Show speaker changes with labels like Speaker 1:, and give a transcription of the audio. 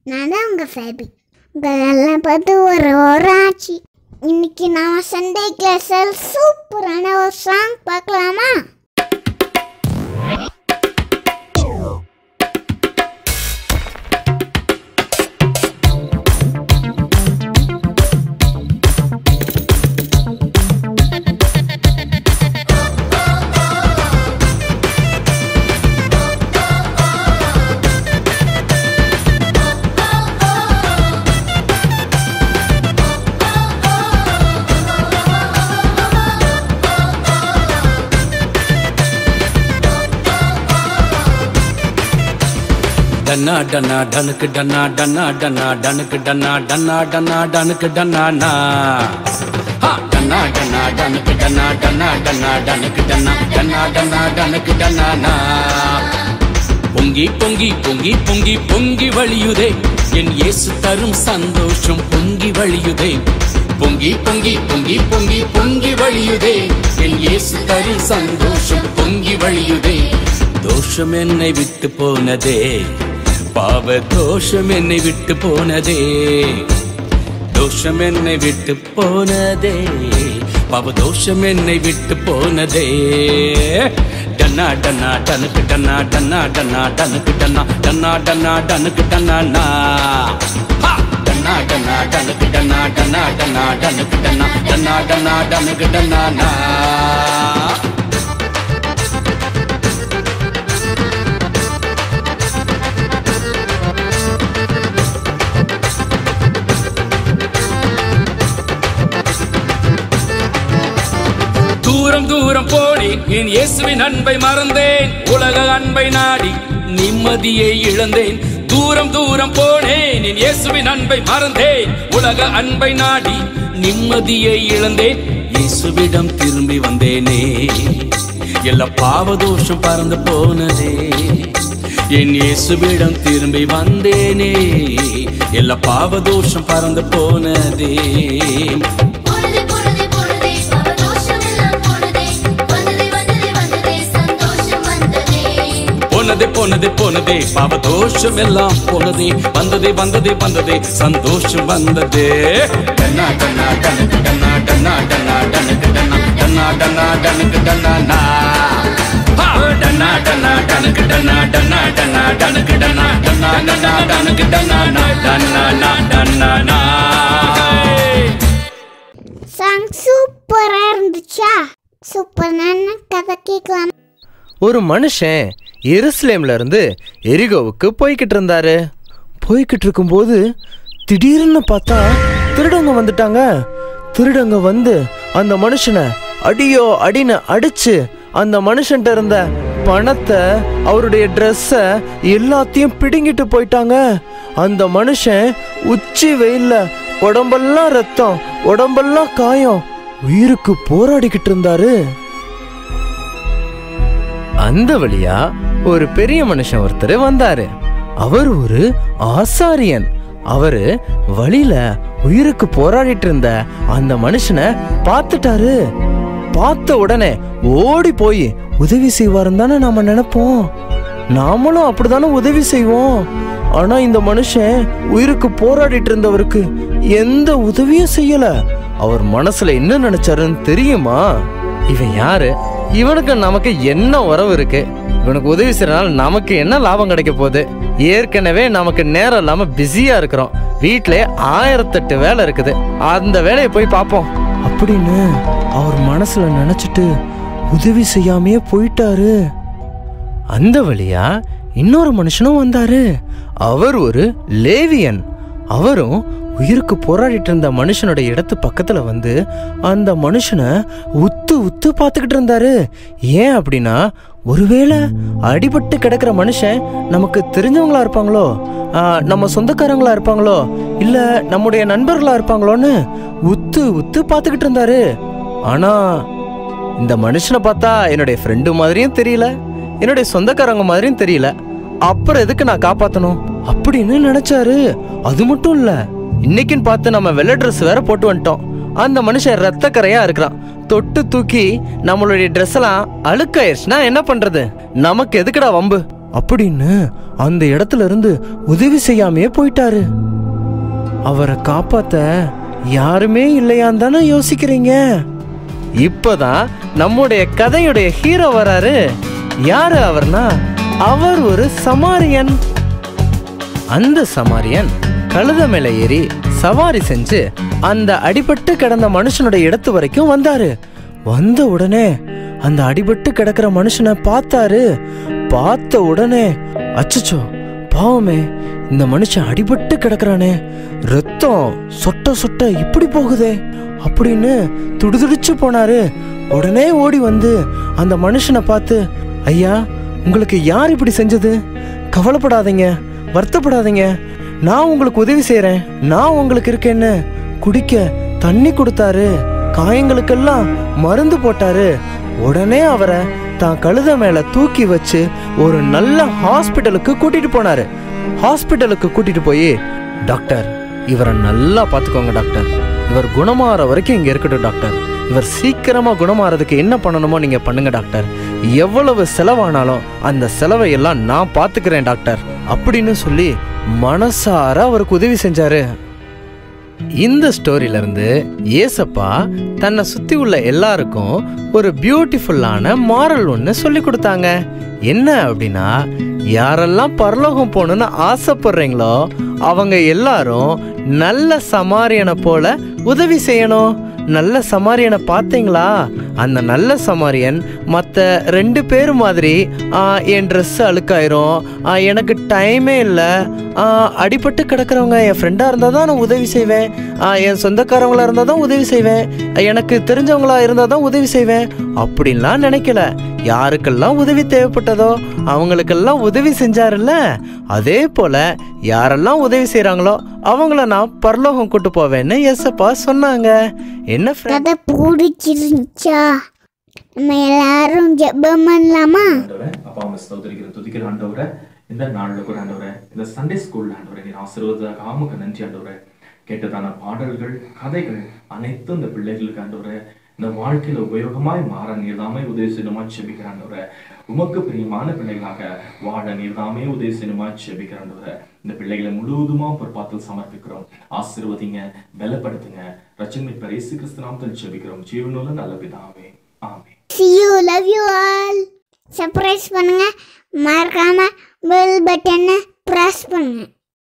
Speaker 1: நான் தான் உங்கள் ஃபேபி உங்களெல்லாம் பார்த்து ஒரு ஒரு ஆச்சு இன்னைக்கு நான் சண்டே கிளாஸில் சூப்பரான ஒரு சாங் பார்க்கலாமா
Speaker 2: டன்னா டன்னா டனுக்கு டன்னா டன்னா டன்னா டனுக்கு டன்னா டன்னா டன்னா டனுக்கு டன்னா நா ஹா, டன்னா டன்னா டனுக்கு டன்னா டன்னா டன்னா டனுக்கு டன்னா டன்னா டன்னா டனுக்கு டன்னா நா பொங்கி பொங்கி பொங்கி பொங்கி பொங்கி வழியுதே என் இயேசு தரும் சந்தோஷம் பொங்கி வழியுதே பொங்கி பொங்கி பொங்கி பொங்கி பொங்கி வழியுதே என் இயேசு தரும் சந்தோஷம் பொங்கி வழியுதே தோஷம் என்னை விட்டு போனதே பாவ தோஷம் என்னை விட்டு போனதே தோஷம் என்னை விட்டு போனதே பாவ தோஷம் என்னை விட்டு போனதே டன்னா டன்னா டனுக்கு டன்னா டன்னா டன்னா டனுக்கு டன்னா டன்னா டன்னா டனுக்கு டன்னா நா ஹா! டன்னா டன்னா டனுக்கு டன்னா டன்னா டன்னா டனுக்கு டன்னா டன்னா டன்னா டனுக்கு டன்னா நா தூரம் தூரம் போனேன் என் இயேசுவின் அன்பை மறந்தேன் உலக அன்பை நாடி நிம்மதியை இழந்தேன் தூரம் தூரம் போனேன் என் இயேசுவின் அன்பை மறந்தேன் உலக அன்பை நாடி நிம்மதியை இழந்தேன் இயேசுவிடம் திரும்பி வந்தேனே எல்லா பாவதோஷம் பறந்து போனதே என் இயேசுவிடம் திரும்பி வந்தேனே எல்லா பாவதோஷம் பறந்து போனதே
Speaker 3: பொழுது பொழுது பொழுதே பவதோஷம் எல்லாம் போனதே வந்ததே வந்ததே வந்ததே சந்தோஷம் வந்ததே
Speaker 2: போனதே போனதே போனதே பாவதோஷம் எல்லாம் போனதே வந்ததே வந்ததே வந்ததே சந்தோஷம் வந்ததே டன்னா டன்னா டனுக்கு டன்னா டன்னா டன்னா டனுக்கு டன்னா டன்னா டன்னா டனுக்கு டன்னா நா ஹா! டன்னா டன்னா டனுக்கு டன்னா டன்னா டன்னா டனுக்கு டன்னா டன்னா டன்னா டனுக்கு டன்னா நா டன்னா நா டன்னா நா
Speaker 1: சாங் சூப்பராக இருந்துச்சா சூப்பரான கதை கேட்கலாம்
Speaker 4: ஒரு மனுஷன் எருசலேம்ல இருந்து எரிகோவுக்கு போய்கிட்டு இருந்தாரு போய்கிட்டு இருக்கும்போது திடீர்னு பார்த்தா திருடங்க வந்துட்டாங்க திருடங்க வந்து அந்த மனுஷனை அடியோ அடின்னு அடிச்சு அந்த மனுஷன்ட்ட இருந்த பணத்தை அவருடைய ட்ரெஸ்ஸை எல்லாத்தையும் பிடுங்கிட்டு போயிட்டாங்க அந்த மனுஷன் உச்சி வெயில்ல உடம்பெல்லாம் ரத்தம் உடம்பெல்லாம் காயம் உயிருக்கு போராடிக்கிட்டு இருந்தாரு அந்த வழியா ஒரு பெரிய மனுஷன் ஒருத்தர் வந்தாரு அவர் ஒரு ஆசாரியன் அவரு வழியில உயிருக்கு போராடிட்டு இருந்த அந்த மனுஷனை பார்த்துட்டாரு பார்த்த உடனே ஓடி போய் உதவி செய்வாருன்னு தானே நாம நினைப்போம் நாமளும் அப்படிதானே உதவி செய்வோம் ஆனா இந்த மனுஷன் உயிருக்கு போராடிட்டு இருந்தவருக்கு எந்த உதவியும் செய்யல அவர் மனசுல என்ன நினைச்சாருன்னு தெரியுமா இவன் யாரு இவனுக்கு நமக்கு என்ன உறவு இருக்கு இவனுக்கு உதவி செய்யறனால நமக்கு என்ன லாபம் கிடைக்க போகுது ஏற்கனவே நமக்கு நேரம் இல்லாம பிஸியா இருக்கிறோம் வீட்டிலே ஆயிரத்தெட்டு வேலை இருக்குது அந்த வேலையை போய் பார்ப்போம் அப்படின்னு அவர் மனசுல நினைச்சிட்டு உதவி செய்யாமையே போயிட்டாரு அந்த வழியா இன்னொரு மனுஷனும் வந்தாரு அவர் ஒரு லேவியன் அவரும் உயிருக்கு போராடிட்டு இருந்த மனுஷனோட இடத்து பக்கத்துல வந்து அந்த மனுஷனை உத்து உத்து பார்த்துக்கிட்டு இருந்தாரு ஏன் அப்படின்னா ஒருவேளை அடிபட்டு கிடக்கிற மனுஷன் நமக்கு தெரிஞ்சவங்களா இருப்பாங்களோ ஆ, நம்ம சொந்தக்காரங்களா இருப்பாங்களோ இல்ல நம்முடைய நண்பர்களா இருப்பாங்களோன்னு உத்து உத்து பார்த்துக்கிட்டு இருந்தாரு ஆனா இந்த மனுஷனை பார்த்தா என்னுடைய ஃப்ரெண்டு மாதிரியும் தெரியல என்னுடைய சொந்தக்காரங்க மாதிரியும் தெரியல அப்புறம் எதுக்கு நான் காப்பாத்தணும் அப்படின்னு நினைச்சாரு அது மட்டும் இல்ல இன்னைக்குன்னு பார்த்து நம்ம வெள்ளை ட்ரெஸ் வேற போட்டு வந்துட்டோம் அந்த மனுஷன் ரத்தக்கரையா இருக்கிறான் தொட்டு தூக்கி நம்மளுடைய ட்ரெஸ் எல்லாம் அழுக்காயிருச்சுன்னா என்ன பண்றது நமக்கு எதுக்குடா வம்பு அப்படின்னு அந்த இடத்துல இருந்து உதவி செய்யாமையே போயிட்டாரு அவரை காப்பாத்த யாருமே இல்லையான்னு தானே யோசிக்கிறீங்க இப்பதான் நம்முடைய கதையுடைய ஹீரோ வராரு யாரு அவர்னா அவர் ஒரு சமாரியன் அந்த சமாரியன் கழுத மேல ஏறி சவாரி செஞ்சு அந்த அடிபட்டு கிடந்த மனுஷனுடைய இடத்து வரைக்கும் வந்தாரு வந்த உடனே அந்த அடிபட்டு கிடக்கிற மனுஷனை பார்த்தாரு பார்த்த உடனே அச்சச்சோ பாவமே இந்த மனுஷன் அடிபட்டு கிடக்குறானே ரத்தம் சொட்ட சொட்ட இப்படி போகுதே அப்படின்னு துடிதுடிச்சு போனாரு உடனே ஓடி வந்து அந்த மனுஷனை பார்த்து ஐயா உங்களுக்கு யார் இப்படி செஞ்சது கவலைப்படாதீங்க வருத்தப்படாதீங்க நான் உங்களுக்கு உதவி செய்றேன் நான் உங்களுக்கு இருக்கேன்னு குடிக்க தண்ணி கொடுத்தாரு காயங்களுக்கெல்லாம் மருந்து போட்டாரு உடனே அவரை தான் கழுத மேல தூக்கி வச்சு ஒரு நல்ல ஹாஸ்பிட்டலுக்கு கூட்டிட்டு போனாரு ஹாஸ்பிட்டலுக்கு கூட்டிட்டு போய் டாக்டர் இவரை நல்லா பார்த்துக்கோங்க டாக்டர் இவர் குணமாற வரைக்கும் இங்க இருக்கட்டும் டாக்டர் இவர் சீக்கிரமா குணமாறதுக்கு என்ன பண்ணணுமோ நீங்க பண்ணுங்க டாக்டர் எவ்வளவு செலவானாலும் அந்த செலவை எல்லாம் நான் பார்த்துக்கிறேன் டாக்டர் அப்படின்னு சொல்லி மனசார அவருக்கு உதவி செஞ்சாரு இந்த ஸ்டோரியில இருந்து ஏசப்பா தன்னை சுத்தி உள்ள எல்லாருக்கும் ஒரு பியூட்டிஃபுல்லான மாரல் ஒன்று சொல்லி கொடுத்தாங்க என்ன அப்படின்னா யாரெல்லாம் பரலோகம் போகணும்னு ஆசைப்படுறீங்களோ அவங்க எல்லாரும் நல்ல சமாரியனை போல உதவி செய்யணும் நல்ல சமாரியனை பார்த்தீங்களா அந்த நல்ல சமாரியன் மற்ற ரெண்டு பேர் மாதிரி ஆ, என் ட்ரெஸ் அழுக்காயிரும் ஆ, எனக்கு டைமே இல்லை அடிபட்டு கிடக்கிறவங்க என் ஃப்ரெண்டாக இருந்தால் தான் நான் உதவி செய்வேன் ஆ, என் சொந்தக்காரவங்களா இருந்தால் தான் உதவி செய்வேன் எனக்கு தெரிஞ்சவங்களா இருந்தால் தான் உதவி செய்வேன் அப்படின்லாம் நினைக்கல யாருக்கெல்லாம் உதவி தேவைப்பட்டதோ அவங்களுக்கெல்லாம் உதவி செஞ்சாருல்ல அதே போல யாரெல்லாம் உதவி செய்கிறாங்களோ அவங்கள நான் பரலோகம் கூட்டு போவேன்னு எஸ்அப்பா சொன்னாங்க என்ன friend?
Speaker 1: கதை பிடிச்சிருந்துச்சா நம்ம எல்லாரும் ஜெபம் பண்ணலாமா
Speaker 5: ஆண்டவரே அப்பா அம்மா ஸ்தோத்திரிக்கிற துதிக்கிற ஆண்டவரே இந்த நாள்ல கூட ஆண்டவரே இந்த சண்டே ஸ்கூல்ல ஆண்டவரே நீர் ஆசீர்வாதத்துக்காக ஆமுக்கு நன்றி ஆண்டவரே கேட்டதான பாடல்கள் கதைகள் அனைத்தும் இந்த பிள்ளைகளுக்கு ஆண்டவரே இந்த வாழ்க்கையில உபயோகமாய் மாற நீர்தாமே உதவி செய்யணுமா செபிக்கிற ஆண்டவரே உமக்கு பிரியமான பிள்ளைகளாக வாழ நீர்தாமே உதவி செய்யணுமா செபிக்கிற ஆண்டவரே இந்த பிள்ளைகளை முழுவதுமா பொறுப்பாத்தில் சமர்ப்பிக்கிறோம் ஆசீர்வதிங்க பலப்படுத்துங்க ரச்சன் மீட்பர் இயேசு கிறிஸ்து நாமத்தில் செபிக்கிறோம் ஜீவனுள்ள நல்ல பிதாவே ஆமென்
Speaker 1: see you love you all surprise பண்ணுங்க மறக்காம பெல் பட்டனை ப்ரெஸ் பண்ணுங்க